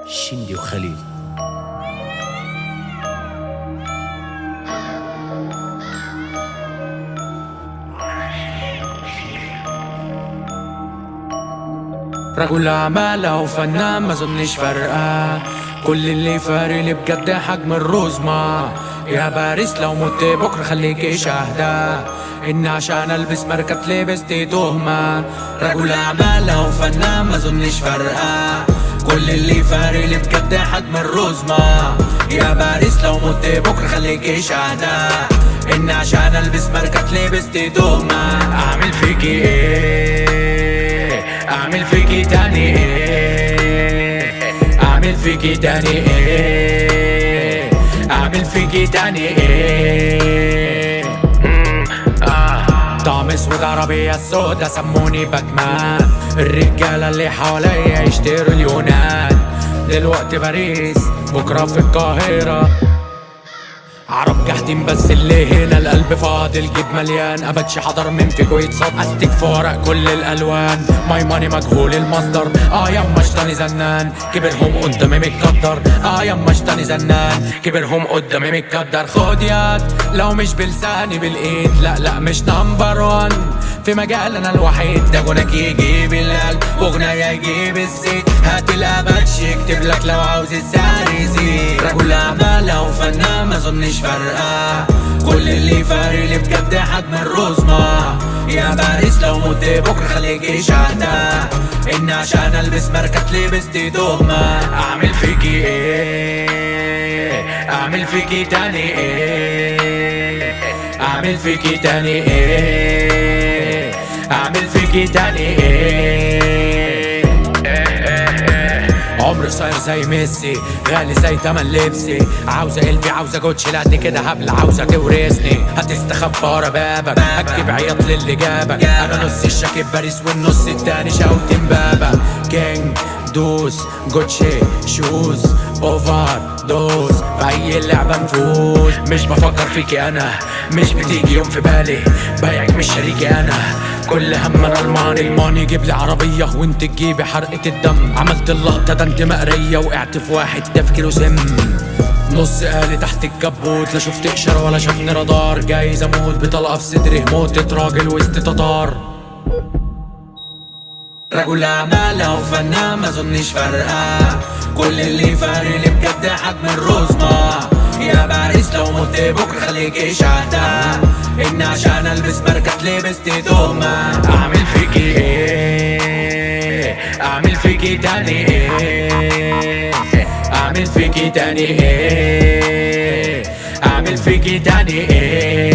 شندي وخليل رجل أعمال أو فنان ما ظنش فارقة كل اللي فارق لي بجد حجم الرزمة يا باريس لو مت بكرة خليكي شاهدة إن عشان ألبس ماركة لبست تهمة رجل أعمال أو فنان ما ظنش فارقة كل اللي فارق لي بجد حجم الرزمة يا باريس لو مت بكرة خليكي شاهدة إن عشان ألبس ماركة لبست تهمة أعمل فيكي إيه اعمل فيكي تاني ايه اعمل فيكي تاني ايه اعمل فيكي تاني ايه مم، آه. طعم اسود عربية السودا سموني باكمان الرجالة اللي حواليا يشتروا اليونان دلوقتي باريس بكرة في القاهرة عرب جاحدين بس اللي هنا القلب فاضي الجيب مليان ابدش حضر من فيكو يتصد استك في ورق كل الالوان ماي ماني مجهول المصدر اه يما اشتاني زنان كبرهم قدامي متقدر اه يما اشتاني زنان كبرهم قدامي متقدر خد يد لو مش بلساني بالايد لا لا مش نمبر وان في مجال انا الوحيد ده غناك يجيب القلب وغنايا يجيب الزيت هات الاباتش يكتب لك لو عاوز السعر يزيد رجل اعمال او فنان ما ظنش فارقه كل اللي فارق لي بجد حجم الرزمة يا باريس لو مت بكرة خليكي شاهدة إن عشان ألبس ماركة لبست تهمة أعمل فيكي إيه أعمل فيكي تاني إيه أعمل فيكي تاني إيه أعمل فيكي تاني إيه عمري صاير زي ميسي غالي زي تمن لبسي عاوزة قلبي عاوزة جوتشي لا دي كده هبل عاوزة تورثني هتستخبى ورا بابك هتجيب عياط للي جابك انا نص الشاكيب باريس والنص التاني شاوت امبابة كينج دوس جوتشي شوز اوفر دوز في اي لعبة نفوز مش بفكر فيكي انا مش بتيجي يوم في بالي بايعك مش شريكي انا كل هم انا الماني الماني يجيب لي عربية وانت تجيبي حرقة الدم عملت اللقطة ده انت مقرية وقعت في واحد تفكيره سم نص قالي تحت الكبوت لا شفت اشارة ولا شافني رادار جايز اموت بطلقة في صدري موتة راجل وسط تتار رجل اعمال او فنان ما ظنش فارقه كل اللي فارق لي بجد حجم الرزمة يا باريس لو مت بكره خليكي شاهدة ان عشان البس ماركة لبست تهمة اعمل فيكي ايه اعمل فيكي تاني ايه اعمل فيكي تاني ايه اعمل فيكي تاني ايه